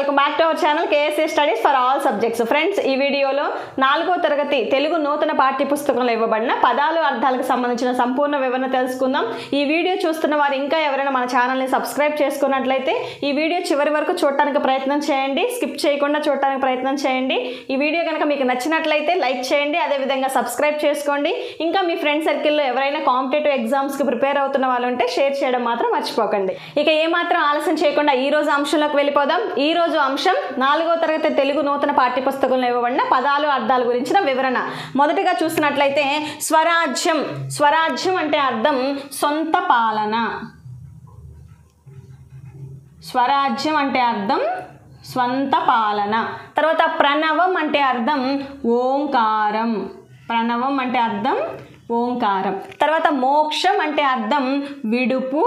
welcome back to our channel KSA studies for all subjects friends ఈ వీడియోలో నాలుగో తరగతి తెలుగు నూతన పాఠ్య పుస్తకంలో ఇవ్వబడిన పదాలు అర్థాలకు సంబంధించిన సంపూర్ణ వివరణ తెలుసుకుందాం ఈ వీడియో చూస్తున్న వారు ఇంకా ఎవరైనా మన ఛానల్ని సబ్స్క్రైబ్ చేసుకున్నట్లయితే ఈ వీడియో చివరి వరకు చూడటానికి ప్రయత్నం చేయండి స్కిప్ చేయకుండా చూడటానికి ప్రయత్నం చేయండి ఈ వీడియో కనుక మీకు నచ్చినట్లయితే లైక్ చేయండి అదేవిధంగా సబ్స్క్రైబ్ చేసుకోండి ఇంకా మీ ఫ్రెండ్ సర్కిల్లో ఎవరైనా కాంపిటేటివ్ ఎగ్జామ్స్కి ప్రిపేర్ అవుతున్న వాళ్ళు ఉంటే షేర్ చేయడం మాత్రం మర్చిపోకండి ఇక ఏమాత్రం ఆలస్యం చేయకుండా ఈ రోజు అంశంలోకి వెళ్ళిపోదాం ఈ రోజు అంశం నాలుగో తరగతి తెలుగు నూతన పాఠ్యపుస్తకంలో ఇవ్వబడిన పదాలు అర్థాల గురించిన వివరణ మొదటిగా చూసినట్లయితే స్వరాజ్యం స్వరాజ్యం అంటే అర్థం సొంత పాలన స్వరాజ్యం అంటే అర్థం స్వంత పాలన తర్వాత ప్రణవం అంటే అర్థం ఓంకారం ప్రణవం అంటే అర్థం ఓంకారం తర్వాత మోక్షం అంటే అర్థం విడుపు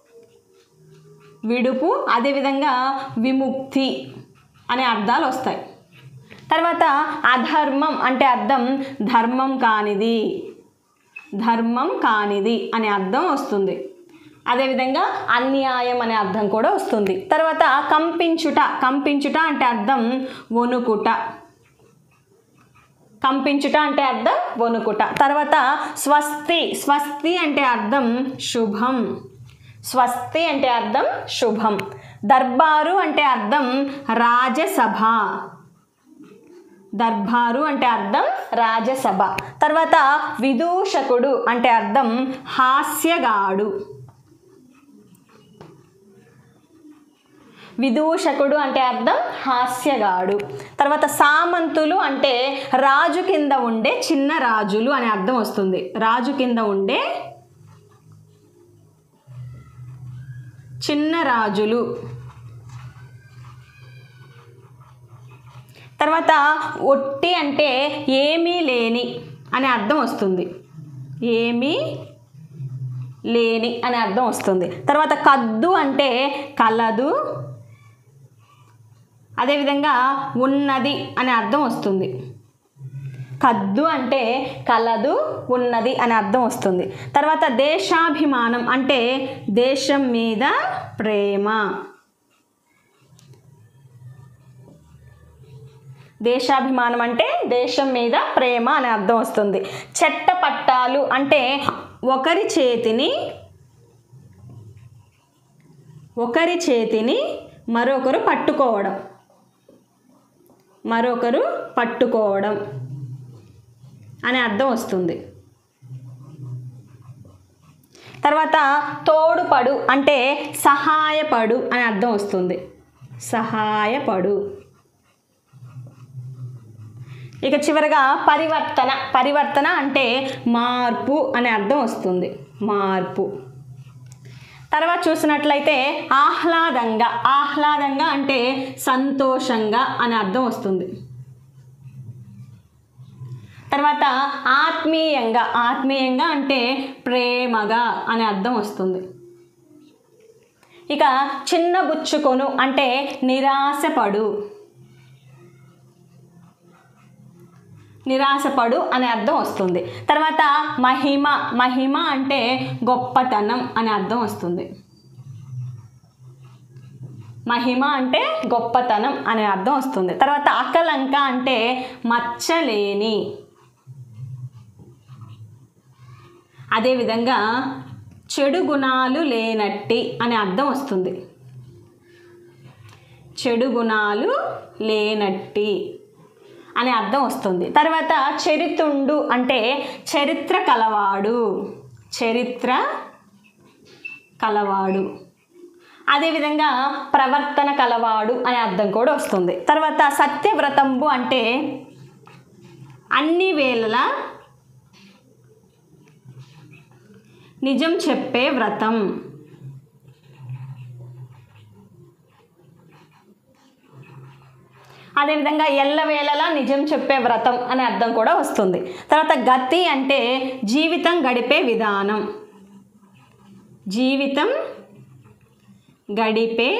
విడుపు అదేవిధంగా విముక్తి అనే అర్థాలు వస్తాయి తర్వాత అధర్మం అంటే అర్థం ధర్మం కానిది ధర్మం కానిది అనే అర్థం వస్తుంది అదేవిధంగా అన్యాయం అనే అర్థం కూడా వస్తుంది తర్వాత కంపించుట కంపించుట అంటే అర్థం వణుకుట కంపించుట అంటే అర్థం వణుకుట తర్వాత స్వస్తి స్వస్తి అంటే అర్థం శుభం స్వస్తి అంటే అర్థం శుభం దర్బారు అంటే అర్థం రాజసభ దర్బారు అంటే అర్థం రాజసభ తర్వాత విదూషకుడు అంటే అర్థం హాస్యగాడు విదూషకుడు అంటే అర్థం హాస్యగాడు తర్వాత సామంతులు అంటే రాజు కింద ఉండే చిన్న రాజులు అనే అర్థం వస్తుంది రాజు కింద ఉండే చిన్న రాజులు తర్వాత ఒట్టి అంటే ఏమీ లేని అనే అర్థం వస్తుంది ఏమీ లేని అనే అర్థం వస్తుంది తర్వాత కద్దు అంటే కలదు అదేవిధంగా ఉన్నది అనే అర్థం వస్తుంది కద్దు అంటే కలదు ఉన్నది అనే అర్థం వస్తుంది తర్వాత దేశాభిమానం అంటే దేశం మీద ప్రేమ దేశాభిమానం అంటే దేశం మీద ప్రేమ అనే అర్థం వస్తుంది చెట్టపట్టాలు అంటే ఒకరి చేతిని ఒకరి చేతిని మరొకరు పట్టుకోవడం మరొకరు పట్టుకోవడం అనే అర్థం వస్తుంది తర్వాత తోడుపడు అంటే సహాయపడు అనే అర్థం వస్తుంది సహాయపడు ఇక చివరగా పరివర్తన పరివర్తన అంటే మార్పు అనే అర్థం వస్తుంది మార్పు తర్వాత చూసినట్లయితే ఆహ్లాదంగా ఆహ్లాదంగా అంటే సంతోషంగా అనే అర్థం వస్తుంది తర్వాత ఆత్మీయంగా ఆత్మీయంగా అంటే ప్రేమగా అనే అర్థం వస్తుంది ఇక చిన్న బుచ్చుకొను అంటే నిరాశపడు నిరాశపడు అనే అర్థం వస్తుంది తర్వాత మహిమ మహిమ అంటే గొప్పతనం అనే అర్థం వస్తుంది మహిమ అంటే గొప్పతనం అనే అర్థం వస్తుంది తర్వాత అకలంక అంటే మచ్చలేని అదేవిధంగా చెడు గుణాలు లేనట్టి అనే అర్థం వస్తుంది చెడు గుణాలు లేనట్టి అనే అర్థం వస్తుంది తర్వాత చరితుండు అంటే చరిత్ర కలవాడు చరిత్ర కలవాడు అదేవిధంగా ప్రవర్తన కలవాడు అనే అర్థం కూడా వస్తుంది తర్వాత సత్యవ్రతంబు అంటే అన్ని వేళలా నిజం చెప్పే వ్రతం అదేవిధంగా ఎల్లవేళలా నిజం చెప్పే వ్రతం అనే అర్థం కూడా వస్తుంది తర్వాత గతి అంటే జీవితం గడిపే విధానం జీవితం గడిపే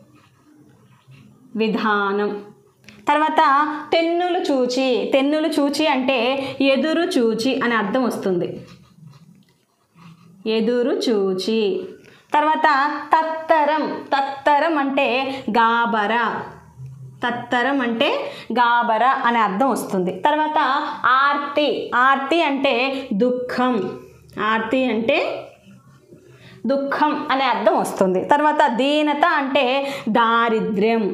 విధానం తర్వాత తెన్నులు చూచి తెన్నులు చూచి అంటే ఎదురు చూచి అనే అర్థం వస్తుంది ఎదురు చూచి తర్వాత తత్తరం తత్తరం అంటే గాబరా తత్తరం అంటే గాబర అనే అర్థం వస్తుంది తర్వాత ఆర్తి ఆర్తి అంటే దుఃఖం ఆర్తి అంటే దుఃఖం అనే అర్థం వస్తుంది తర్వాత దీనత అంటే దారిద్ర్యం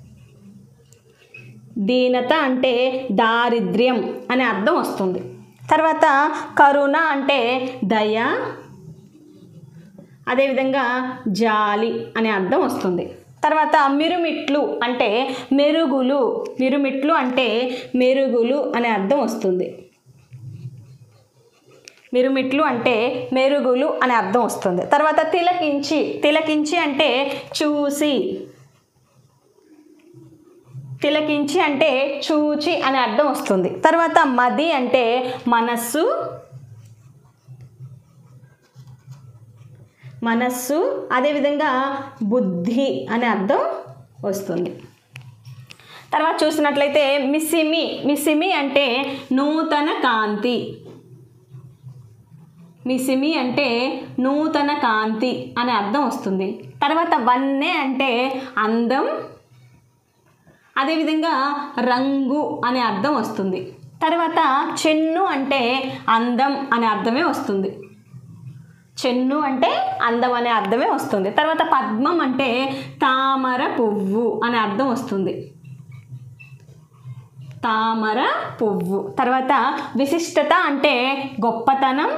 దీనత అంటే దారిద్ర్యం అనే అర్థం వస్తుంది తర్వాత కరుణ అంటే దయ అదేవిధంగా జాలి అనే అర్థం వస్తుంది తర్వాత మిరుమిట్లు అంటే మెరుగులు మిరుమిట్లు అంటే మెరుగులు అనే అర్థం వస్తుంది మిరుమిట్లు అంటే మెరుగులు అనే అర్థం వస్తుంది తర్వాత తిలకించి తిలకించి అంటే చూసి తిలకించి అంటే చూచి అనే అర్థం వస్తుంది తర్వాత మది అంటే మనస్సు మనస్సు అదేవిధంగా బుద్ధి అనే అర్థం వస్తుంది తర్వాత చూసినట్లయితే మిసిమి మిసిమి అంటే నూతన కాంతి మిసిమి అంటే నూతన కాంతి అనే అర్థం వస్తుంది తర్వాత వన్నె అంటే అందం అదేవిధంగా రంగు అనే అర్థం వస్తుంది తర్వాత చెన్ను అంటే అందం అనే అర్థమే వస్తుంది చెన్ను అంటే అందం అనే అర్థమే వస్తుంది తర్వాత పద్మం అంటే తామర పువ్వు అనే అర్థం వస్తుంది తామర పువ్వు తర్వాత విశిష్టత అంటే గొప్పతనం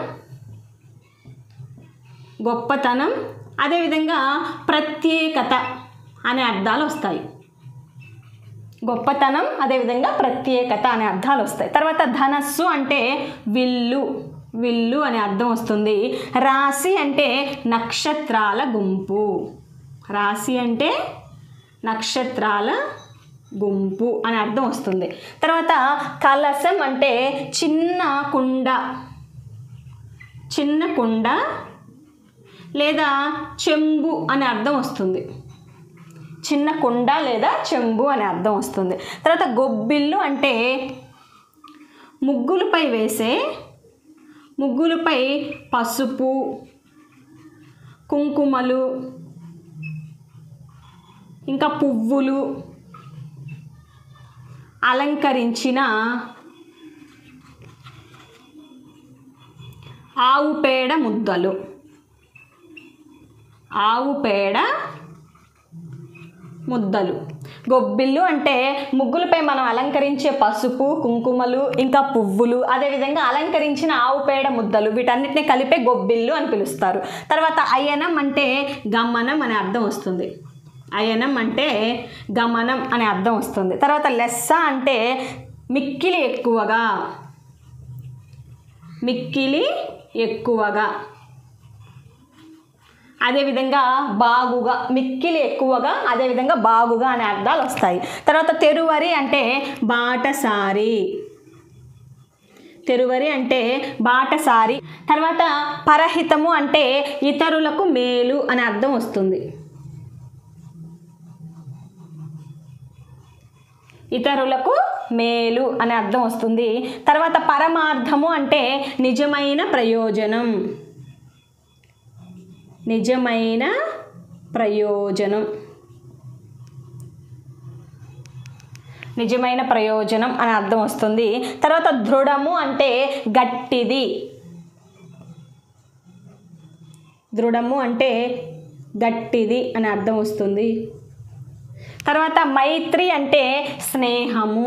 గొప్పతనం అదేవిధంగా ప్రత్యేకత అనే అర్థాలు వస్తాయి గొప్పతనం అదేవిధంగా ప్రత్యేకత అనే అర్థాలు వస్తాయి తర్వాత ధనస్సు అంటే విల్లు విల్లు అనే అర్థం వస్తుంది రాశి అంటే నక్షత్రాల గుంపు రాశి అంటే నక్షత్రాల గుంపు అనే అర్థం వస్తుంది తర్వాత కలశం అంటే చిన్న కుండ చిన్న కుండ లేదా చెంబు అనే అర్థం వస్తుంది చిన్న కుండ లేదా చెంబు అనే అర్థం వస్తుంది తర్వాత గొబ్బిళ్ళు అంటే ముగ్గులపై వేసే ముగ్గులపై పసుపు కుంకుమలు ఇంకా పువ్వులు అలంకరించిన ఆవు పేడ ముద్దలు ఆవు పేడ ముద్దలు గొబ్బిళ్ళు అంటే ముగ్గులపై మనం అలంకరించే పసుపు కుంకుమలు ఇంకా పువ్వులు అదేవిధంగా అలంకరించిన ఆవు పేడ ముద్దలు వీటన్నిటిని కలిపే గొబ్బిళ్ళు అని పిలుస్తారు తర్వాత అయనం అంటే గమనం అనే అర్థం వస్తుంది అయనం అంటే గమనం అనే అర్థం వస్తుంది తర్వాత లెస్స అంటే మిక్కిలి ఎక్కువగా మిక్కిలి ఎక్కువగా అదేవిధంగా బాగుగా మిక్కిలి ఎక్కువగా అదేవిధంగా బాగుగా అనే అర్థాలు వస్తాయి తర్వాత తెరువరి అంటే బాటసారి తెరువరి అంటే బాటసారి తర్వాత పరహితము అంటే ఇతరులకు మేలు అనే అర్థం వస్తుంది ఇతరులకు మేలు అనే అర్థం వస్తుంది తర్వాత పరమార్థము అంటే నిజమైన ప్రయోజనం నిజమైన ప్రయోజనం నిజమైన ప్రయోజనం అని అర్థం వస్తుంది తర్వాత దృఢము అంటే గట్టిది దృఢము అంటే గట్టిది అని అర్థం వస్తుంది తర్వాత మైత్రి అంటే స్నేహము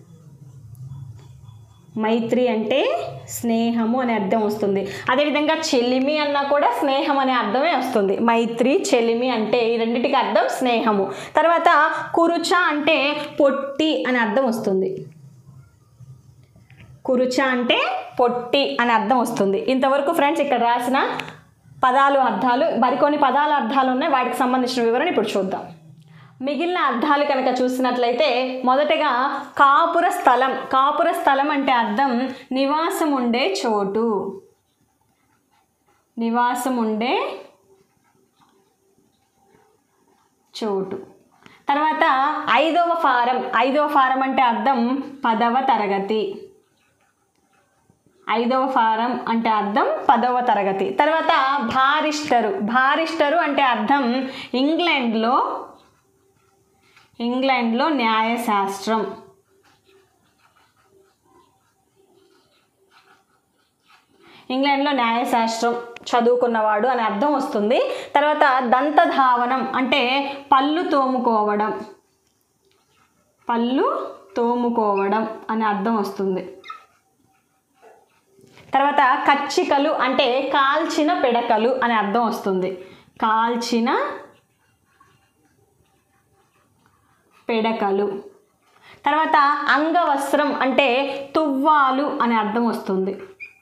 మైత్రి అంటే స్నేహము అనే అర్థం వస్తుంది అదేవిధంగా చెలిమి అన్నా కూడా స్నేహం అనే అర్థమే వస్తుంది మైత్రి చెలిమి అంటే ఈ రెండింటికి అర్థం స్నేహము తర్వాత కురుచ అంటే పొట్టి అని అర్థం వస్తుంది కురుచ అంటే పొట్టి అని అర్థం వస్తుంది ఇంతవరకు ఫ్రెండ్స్ ఇక్కడ రాసిన పదాలు అర్థాలు మరికొన్ని పదాల అర్థాలు ఉన్నాయి వాటికి సంబంధించిన వివరణ ఇప్పుడు చూద్దాం మిగిలిన అర్థాలు కనుక చూసినట్లయితే మొదటగా కాపుర స్థలం కాపుర స్థలం అంటే అర్థం నివాసం ఉండే చోటు నివాసం ఉండే చోటు తర్వాత ఐదవ ఫారం ఐదవ ఫారం అంటే అర్థం పదవ తరగతి ఐదవ ఫారం అంటే అర్థం పదవ తరగతి తర్వాత భారిస్టరు భారిస్టరు అంటే అర్థం ఇంగ్లాండ్లో ఇంగ్లాండ్లో న్యాయశాస్త్రం ఇంగ్లాండ్లో న్యాయశాస్త్రం చదువుకున్నవాడు అని అర్థం వస్తుంది తర్వాత దంతధావనం అంటే పళ్ళు తోముకోవడం పళ్ళు తోముకోవడం అని అర్థం వస్తుంది తర్వాత కచ్చికలు అంటే కాల్చిన పిడకలు అని అర్థం వస్తుంది కాల్చిన పిడకలు తర్వాత అంగవస్త్రం అంటే తువ్వాలు అని అర్థం వస్తుంది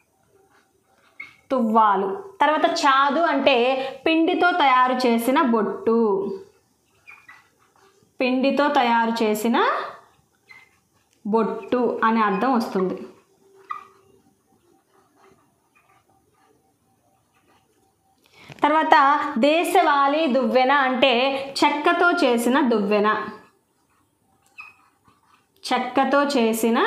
తువ్వాలు తర్వాత చాదు అంటే పిండితో తయారు చేసిన బొట్టు పిండితో తయారు చేసిన బొట్టు అనే అర్థం వస్తుంది తర్వాత దేశవాళీ దువ్వెన అంటే చెక్కతో చేసిన దువ్వెన చెక్కతో చేసిన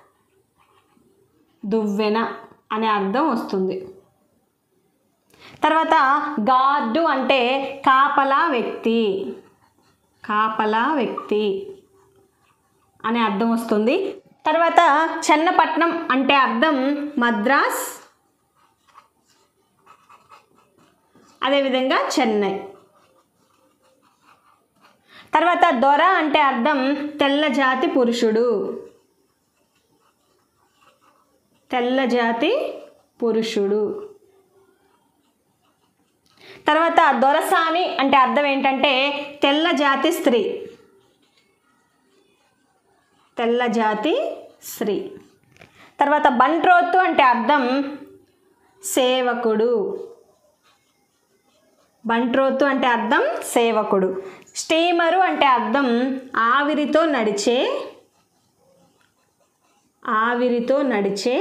దువ్వెన అనే అర్థం వస్తుంది తర్వాత గార్డు అంటే కాపలా వ్యక్తి కాపలా వ్యక్తి అనే అర్థం వస్తుంది తర్వాత చెన్నపట్నం అంటే అర్థం మద్రాస్ అదేవిధంగా చెన్నై తర్వాత దొర అంటే అర్థం తెల్లజాతి పురుషుడు తెల్లజాతి పురుషుడు తర్వాత దొరసాని అంటే అర్థం ఏంటంటే తెల్లజాతి స్త్రీ తెల్లజాతి స్త్రీ తర్వాత బంట్రోతు అంటే అర్థం సేవకుడు బంట్రోతు అంటే అర్థం సేవకుడు స్టీమరు అంటే అర్థం ఆవిరితో నడిచే ఆవిరితో నడిచే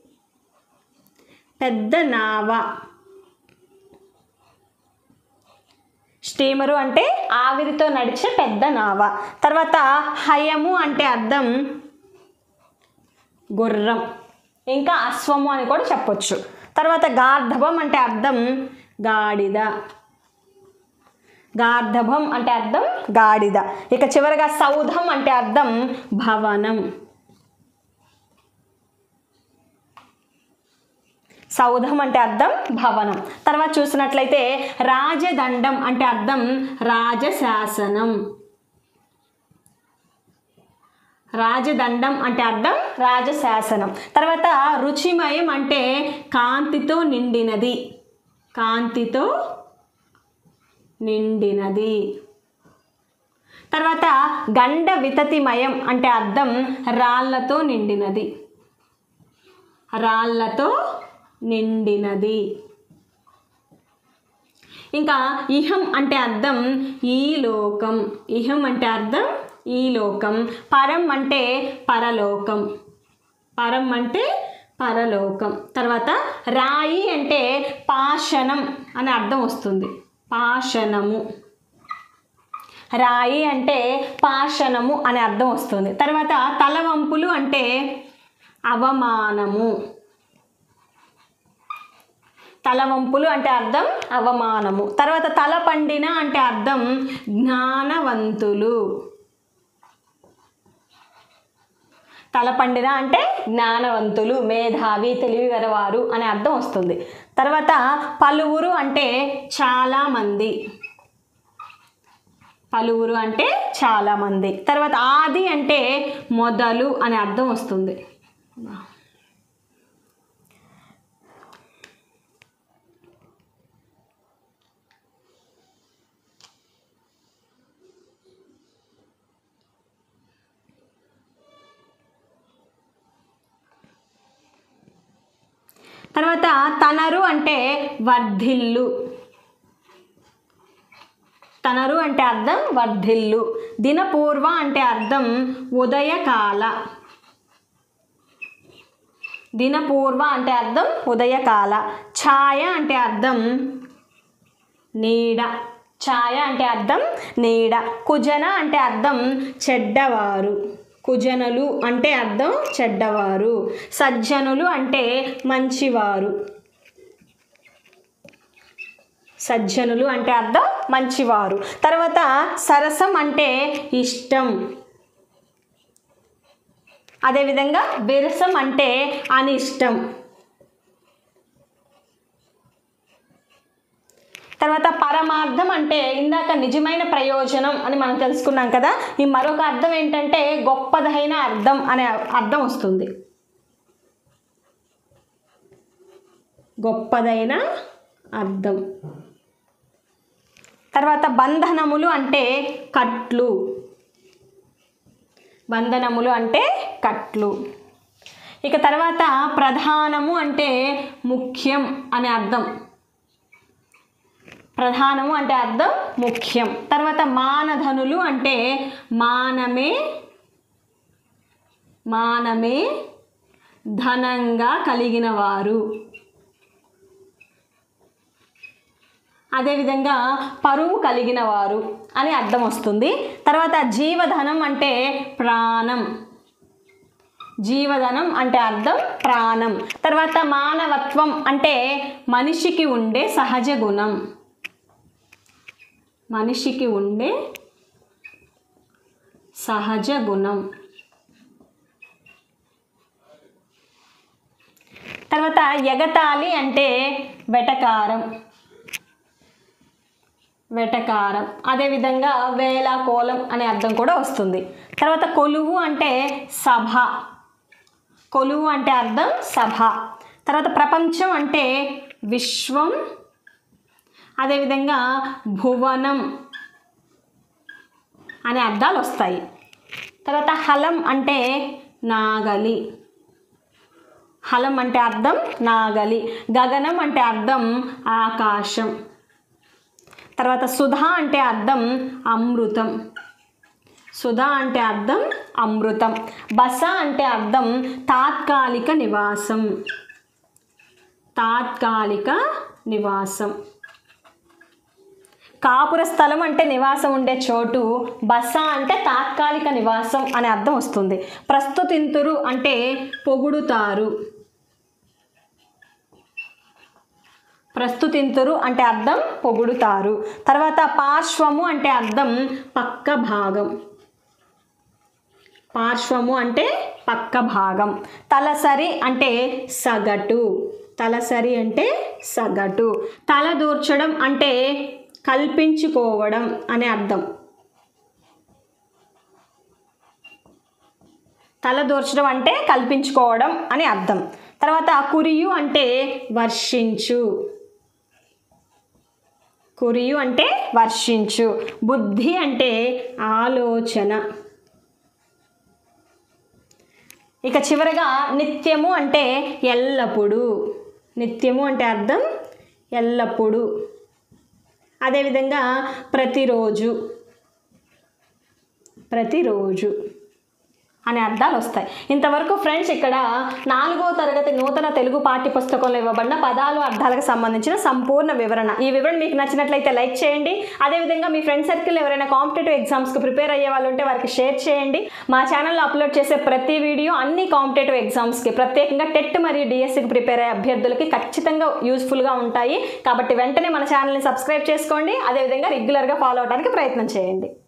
పెద్ద నావ స్టీమరు అంటే ఆవిరితో నడిచే పెద్ద నావ తర్వాత హయము అంటే అర్థం గుర్రం ఇంకా అశ్వము అని కూడా చెప్పొచ్చు తర్వాత గార్ధబం అంటే అర్థం గాడిద గార్ధబం అంటే అర్థం గాడిద ఇక చివరగా సౌధం అంటే అర్థం భవనం సౌధం అంటే అర్థం భవనం తర్వాత చూసినట్లయితే రాజదండం అంటే అర్థం రాజశాసనం రాజదండం అంటే అర్థం రాజశాసనం తర్వాత రుచిమయం అంటే కాంతితో నిండినది కాంతితో నిండినది తర్వాత గండ వితతిమయం అంటే అర్థం రాళ్లతో నిండినది రాళ్లతో నిండినది ఇంకా ఇహం అంటే అర్థం ఈ లోకం ఇహం అంటే అర్థం ఈ లోకం పరం అంటే పరలోకం పరం అంటే పరలోకం తర్వాత రాయి అంటే పాషణం అని అర్థం వస్తుంది పాషణము రాయి అంటే పాషణము అనే అర్థం వస్తుంది తర్వాత తలవంపులు అంటే అవమానము తలవంపులు అంటే అర్థం అవమానము తర్వాత తల పండిన అంటే అర్థం జ్ఞానవంతులు తల పండిన అంటే జ్ఞానవంతులు మేధావి తెలివి గలవారు అనే అర్థం వస్తుంది తర్వాత పలువురు అంటే చాలామంది పలువురు అంటే చాలామంది తర్వాత ఆది అంటే మొదలు అనే అర్థం వస్తుంది తర్వాత తనరు అంటే వర్ధిల్లు తనరు అంటే అర్థం వర్ధిల్లు దినపూర్వ అంటే అర్థం ఉదయకాల దినపూర్వ అంటే అర్థం ఉదయకాల ఛాయ అంటే అర్థం నీడ ఛాయ అంటే అర్థం నీడ కుజన అంటే అర్థం చెడ్డవారు కుజనులు అంటే అర్థం చెడ్డవారు సజ్జనులు అంటే మంచివారు సజ్జనులు అంటే అర్థం మంచివారు తర్వాత సరసం అంటే ఇష్టం అదేవిధంగా విరసం అంటే అనిష్టం తర్వాత పరమార్థం అంటే ఇందాక నిజమైన ప్రయోజనం అని మనం తెలుసుకున్నాం కదా ఈ మరొక అర్థం ఏంటంటే గొప్పదైన అర్థం అనే అర్థం వస్తుంది గొప్పదైన అర్థం తర్వాత బంధనములు అంటే కట్లు బంధనములు అంటే కట్లు ఇక తర్వాత ప్రధానము అంటే ముఖ్యం అనే అర్థం ప్రధానము అంటే అర్థం ముఖ్యం తర్వాత మానధనులు అంటే మానమే మానమే ధనంగా కలిగిన వారు అదేవిధంగా పరువు కలిగిన వారు అని అర్థం వస్తుంది తర్వాత జీవధనం అంటే ప్రాణం జీవధనం అంటే అర్థం ప్రాణం తర్వాత మానవత్వం అంటే మనిషికి ఉండే సహజ గుణం మనిషికి ఉండే సహజ గుణం తర్వాత ఎగతాళి అంటే వెటకారం వెటకారం అదేవిధంగా వేల కోలం అనే అర్థం కూడా వస్తుంది తర్వాత కొలువు అంటే సభ కొలువు అంటే అర్థం సభ తర్వాత ప్రపంచం అంటే విశ్వం అదేవిధంగా భువనం అనే అర్థాలు వస్తాయి తర్వాత హలం అంటే నాగలి హలం అంటే అర్థం నాగలి గగనం అంటే అర్థం ఆకాశం తర్వాత సుధా అంటే అర్థం అమృతం సుధా అంటే అర్థం అమృతం బస అంటే అర్థం తాత్కాలిక నివాసం తాత్కాలిక నివాసం కాపుర స్థలం అంటే నివాసం ఉండే చోటు బస అంటే తాత్కాలిక నివాసం అనే అర్థం వస్తుంది ప్రస్తుతింతురు అంటే పొగుడుతారు ప్రస్తుతింతురు అంటే అర్థం పొగుడుతారు తర్వాత పార్శ్వము అంటే అర్థం పక్క భాగం పార్శ్వము అంటే పక్క భాగం తలసరి అంటే సగటు తలసరి అంటే సగటు తల దూర్చడం అంటే కల్పించుకోవడం అనే అర్థం తల దూర్చడం అంటే కల్పించుకోవడం అని అర్థం తర్వాత కురియు అంటే వర్షించు కురియు అంటే వర్షించు బుద్ధి అంటే ఆలోచన ఇక చివరగా నిత్యము అంటే ఎల్లప్పుడూ నిత్యము అంటే అర్థం ఎల్లప్పుడూ అదేవిధంగా ప్రతిరోజు ప్రతిరోజు అనే అర్థాలు వస్తాయి ఇంతవరకు ఫ్రెండ్స్ ఇక్కడ నాలుగో తరగతి నూతన తెలుగు పాఠ్య పుస్తకంలో ఇవ్వబడిన పదాలు అర్థాలకు సంబంధించిన సంపూర్ణ వివరణ ఈ వివరణ మీకు నచ్చినట్లయితే లైక్ చేయండి అదేవిధంగా మీ ఫ్రెండ్ సర్కిల్ ఎవరైనా కాంపిటేటివ్ ఎగ్జామ్స్కి ప్రిపేర్ అయ్యే వాళ్ళు ఉంటే వారికి షేర్ చేయండి మా ఛానల్లో అప్లోడ్ చేసే ప్రతి వీడియో అన్ని కాంపిటేటివ్ ఎగ్జామ్స్కి ప్రత్యేకంగా టెట్ మరియు డిఎస్సికి ప్రిపేర్ అయ్యే అభ్యర్థులకి ఖచ్చితంగా యూస్ఫుల్గా ఉంటాయి కాబట్టి వెంటనే మన ఛానల్ని సబ్స్క్రైబ్ చేసుకోండి అదేవిధంగా రెగ్యులర్గా ఫాలో అవడానికి ప్రయత్నం చేయండి